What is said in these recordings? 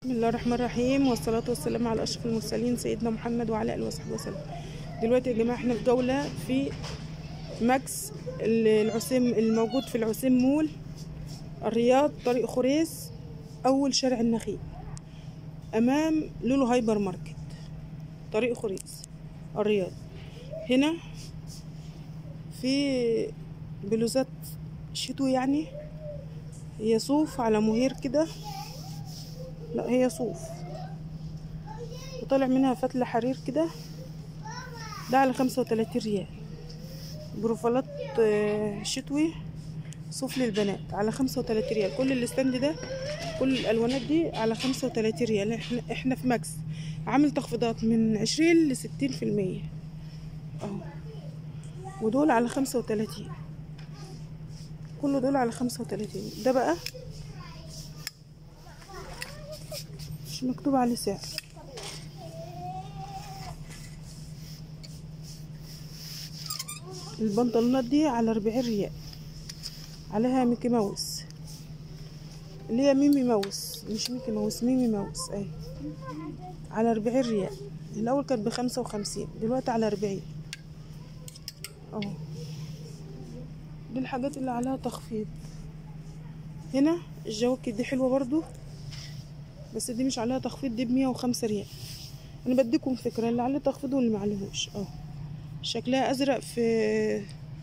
بسم الله الرحمن الرحيم والصلاة والسلام على أشرف المرسلين سيدنا محمد وعلى آله وصحبه وسلم دلوقتي يا جماعة احنا في جولة في ماكس العسيم الموجود في العسيم مول الرياض طريق خريس أول شارع النخيل أمام لولو هايبر ماركت طريق خريس الرياض هنا في بلوزات شتوي يعني هي صوف على مهير كده لا هي صوف وطالع منها فتلة حرير كده ده على خمسة وتلاتين ريال بروفالات آه، شتوي صوف للبنات على خمسة وتلاتين ريال كل الستاند ده كل الألوانات دي على خمسة وتلاتين ريال احنا, احنا في ماكس عامل تخفيضات من عشرين لستين في المية اهو ودول على خمسة وتلاتين كل دول على خمسة وتلاتين ده بقى مش مكتوب عليه سعر البنطلونات دي على أربعين ريال عليها ميكي ماوس اللي هي ميمي ماوس مش ميكي ماوس ميمي ماوس اي على أربعين ريال الأول كانت بخمسة وخمسين دلوقتي على أربعين اهو دي الحاجات اللي عليها تخفيض هنا الجواكت دي حلوة برضو بس دي مش عليها تخفيض دي بمية وخمسة ريال انا بديكم فكرة اللي عليه تخفيض واللي معلهوش اه شكلها ازرق في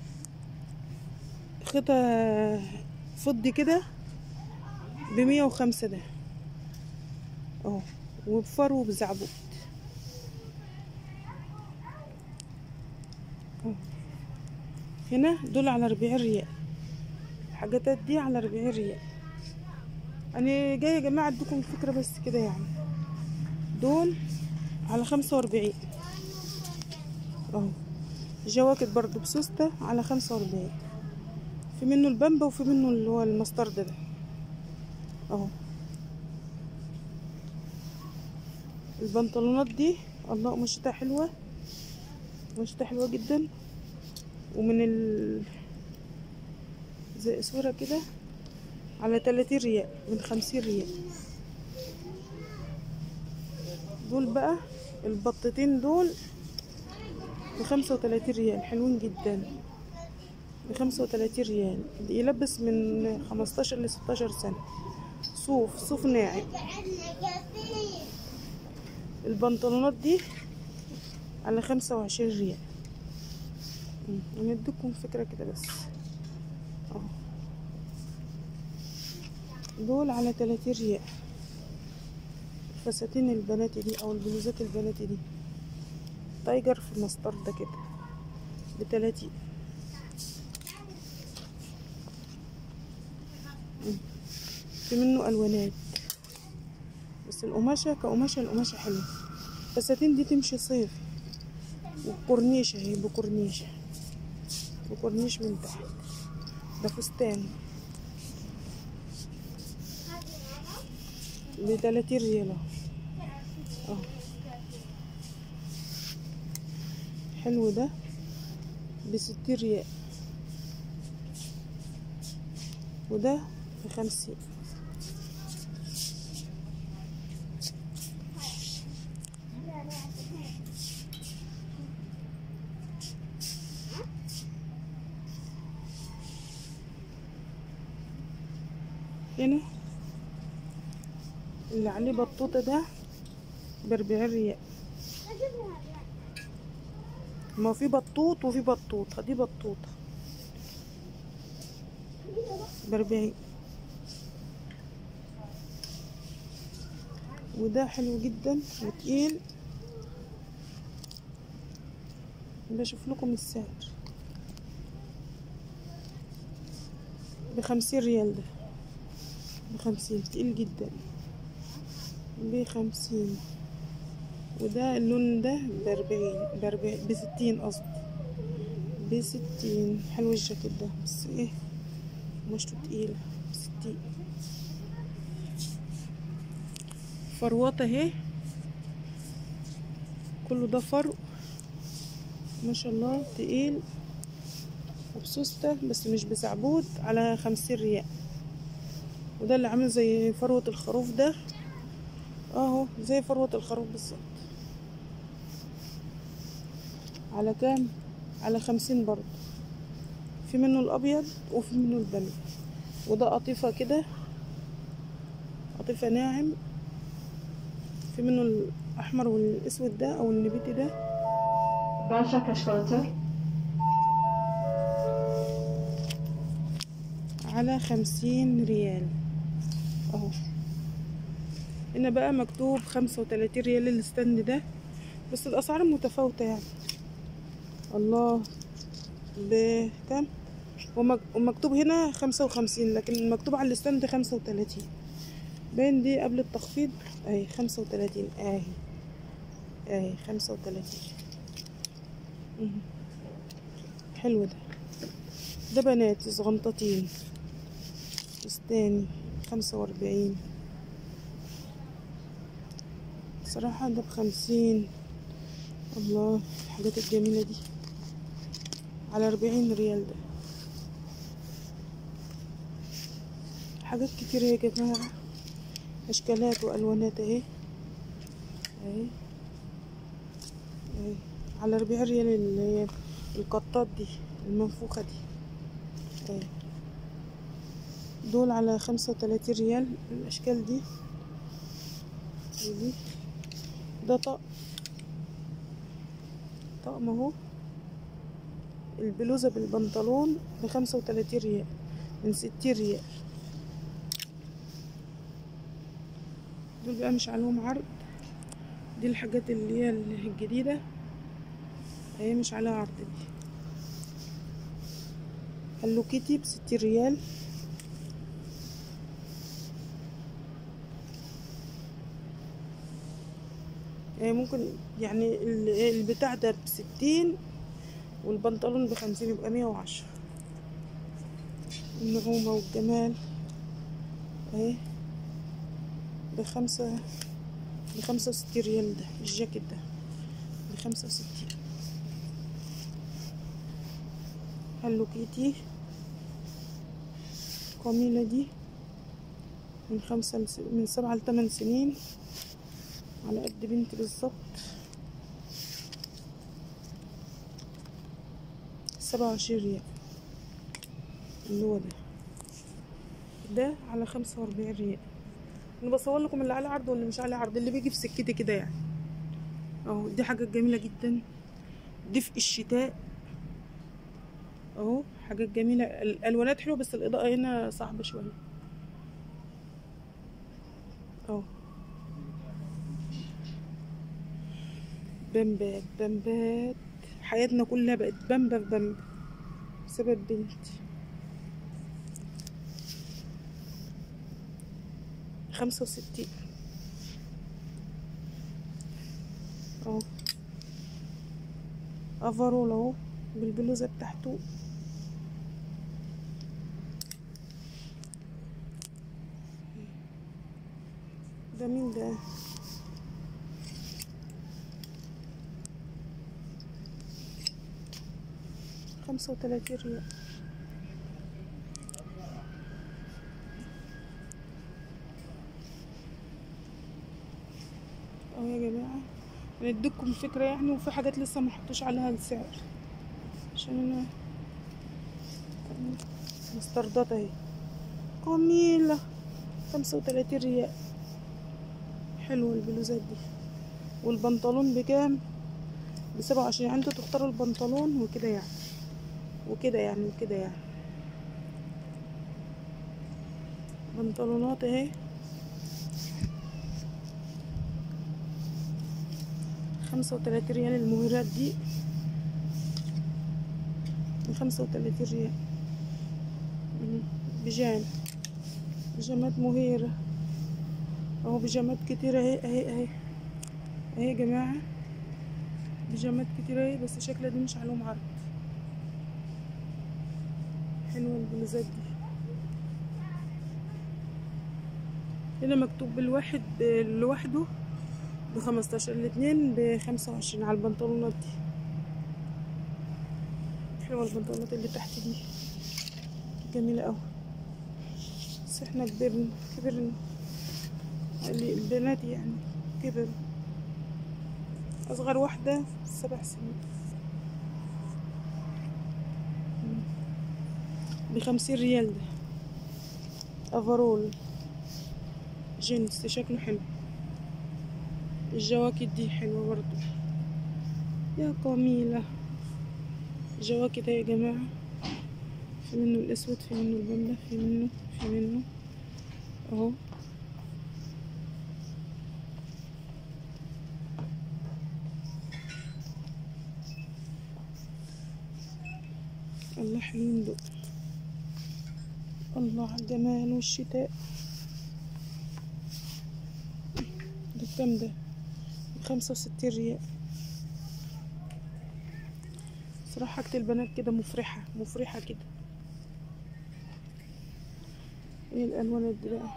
خطة فضي كده بمية وخمسة ده اه وبفرو بزعبوط اه هنا دول على أربعين ريال الحاجات دي على أربعين ريال انا جايه يا جماعه اديكم فكره بس كده يعني دول على خمسة وأربعين اهو جواكت برضو بسوستة على خمسة وأربعين في منه البامبا وفي منه اللي هو المسترد ده اهو البنطلونات دي الله قماشتها حلوة قماشتها حلوة جدا ومن ال زي اسورة كده على تلاتين ريال من خمسين ريال دول بقى البطتين دول بخمسة وتلاتين ريال حلوين جدا بخمسة وتلاتين ريال يلبس من خمستاشر لستاشر سنة صوف صوف ناعم البنطلونات دي على خمسة وعشرين ريال نديكم فكرة كده بس اهو دول على تلاتين ريال فساتين البنات دي او البلوزات البنات دي تايجر في المسطر ده كده بتلاتين في منه الوانات بس القماشة كقماشة القماشة حلوة الفساتين دي تمشي صيف وكورنيش اهي بكورنيش بكورنيش من تحت ده فستان بتلاتين ريال اهو حلو ده بستين ريال وده بخمسين هنا اللي عليه بطوطة ده بأربعين ريال ما في بطوط وفي بطوطة دي بطوطة بأربعين وده حلو جدا وتقيل بشوف لكم السعر بخمسين ريال ده بخمسين تقيل جدا بخمسين وده اللون ده بأربعين بأربعين بستين قصدي بستين حلو الجاكيت ده بس ايه قماشته تقيلة بستين فروات اهي كله ده فرو ما شاء الله تقيل وبسوستة بس مش بسعبود على خمسين ريال وده اللي عامل زي فروة الخروف ده اهو زي فروة الخروف بالظبط على كام على خمسين برضه في منه الابيض وفي منه البني وده قطيفة كده قطيفة ناعم في منه الاحمر والاسود ده او النبيتي ده Welcher Kaşkolata? على خمسين ريال اهو هنا بقى مكتوب خمسة وتلاتين ريال الستاند ده بس الاسعار متفاوتة يعني الله بكام ومك- ومكتوب هنا خمسة وخمسين لكن المكتوب على الستاند خمسة وتلاتين باين دي قبل التخفيض اهي خمسة وتلاتين اهي اهي خمسة وتلاتين مهم. حلو ده ده بنات صغنطتين فستاني خمسة وأربعين صراحة ده بخمسين الله الحاجات الجميلة دي على أربعين ريال ده حاجات كتير يا جماعة أشكالات وألوانات أهي أهي أهي على أربعين ريال اللي هي القطات دي المنفوخة دي أهي دول على خمسة وتلاتين ريال الأشكال دي ودي ده طقم طقم اهو البلوزة بالبنطلون بخمسة وتلاتين ريال من ستين ريال دول بقى مش عليهم عرض دي الحاجات اللي هي الجديدة اهي مش عليها عرض دي هلو كيتي بستين ريال يعني ممكن يعني ال- البتاع ده بستين والبنطلون بخمسين يبقى مية وعشرة النعومة والجمال اهي بخمسة بخمسة وستين ريال ده الجاكيت ده بخمسة وستين هلو كيتي قميلة دي من خمسة لس... من سبعة لتمن سنين على قد بنتي بالظبط سبعة وعشرين ريال اللي هو ده ده على خمسة وأربعين ريال أنا بصور لكم اللي عليه عرض واللي مش عليه عرض اللي بيجي في سكتي كده يعني أهو دي حاجة جميلة جدا دفء الشتاء أهو حاجات جميلة الألوانات حلوة بس الإضاءة هنا صعبة شوية أهو بمبات بمبات حياتنا كلها بقت بمبة في بمبة بسبب بنتي خمسة وستين اهو افرول اهو بالبلوزة بتاعته ده مين ده خمسة وتلاتين ريال اهو يا جماعة هنديكم فكرة يعني وفي حاجات لسه ما حطوش عليها السعر عشان انا مستردات اهي جميلة خمسة وتلاتين ريال حلوة البلوزات دي والبنطلون بكام بسبعة وعشرين انتوا تختاروا البنطلون وكده يعني وكده يعني وكده يعني بنطلونات اهي خمسة وتلاتين ريال المهيرات دي بخمسة وتلاتين ريال مم. بيجام بيجامات مهيرة اهو بيجامات كتيرة اهي اهي اهي اهي يا جماعة بيجامات كتيرة اهي بس شكلها دي مش عليهم عرض حلوة البلوزات دي هنا مكتوب بالواحد ب- لوحده بخمستاشر الاتنين بخمسة وعشرين على البنطلونات دي حلوة البنطلونات اللي تحت دي جميلة اوي بس احنا كبرنا كبرنا اللي البنات يعني كبروا أصغر واحدة سبع سنين مم. بخمسين ريال ده أفرول جينز شكله حلو الجواكت دي حلوة برضو يا جميلة جواكت يا جماعة في منه الأسود في منه البامبا في منه في منه أهو الله حلوين دول الله على الجمال والشتاء ده كام ده بخمسة وستين ريال صراحة حاجة البنات كده مفرحة مفرحة كده ايه الألوان دي بقى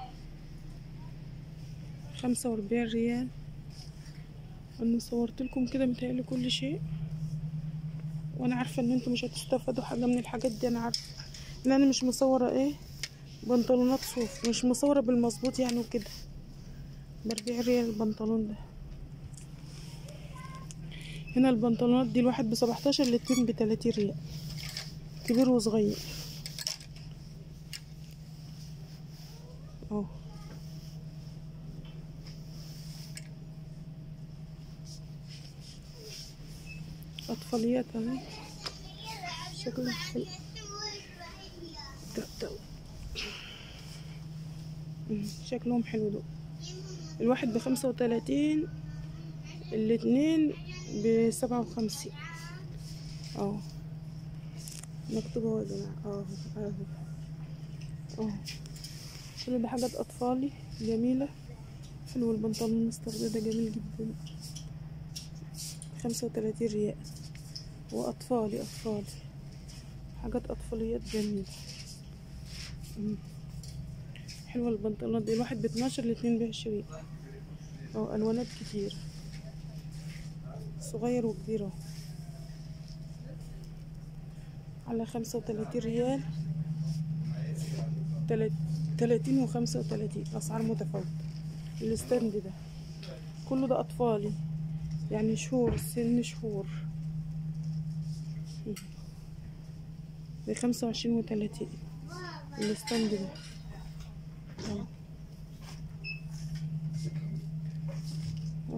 خمسة وأربعين ريال أنا صورت لكم كده متهيألي كل شيء وأنا عارفة إن انتوا مش هتستفادوا حاجة من الحاجات دي أنا عارفة لأن أنا مش مصورة ايه بنطلونات صوف مش مصورة بالمظبوط يعني وكده بأربعين ريال البنطلون ده هنا البنطلونات دي الواحد بسبعتاشر الاتنين بتلاتين ريال كبير وصغير اهو أطفاليات اهي شكلها حلو ده ده مم، شكلهم حلو دول الواحد بخمسة وتلاتين الاتنين بسبعة وخمسين اه مكتوبة اهو يا جماعة اه اهو اه كل ده حاجات أطفالي جميلة حلو البنطلون المستردة ده جميل جدا خمسة وتلاتين ريال وأطفالي أطفالي حاجات أطفاليات جميلة مم. حلوة البنطلونات دي الواحد باتناشر الاتنين بعشرين اه ألوانات كتير صغير وكبير اهو على خمسة وتلاتين ريال تلات- تلاتين وخمسة وتلاتين أسعار متفاوتة الستاند ده كله ده أطفالي يعني شهور سن شهور بخمسة وعشرين وتلاتين الستاند ده أهو. أهو.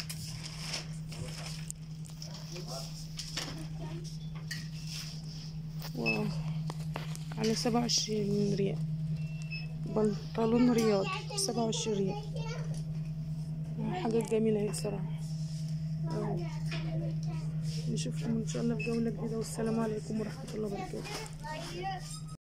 واو على سبعة وعشرين ريال بنطلون رياضي سبعة وعشرين ريال حاجات جميلة هي صراحة أهو. نشوفكم إن شاء الله في جولة جديدة والسلام عليكم ورحمة الله وبركاته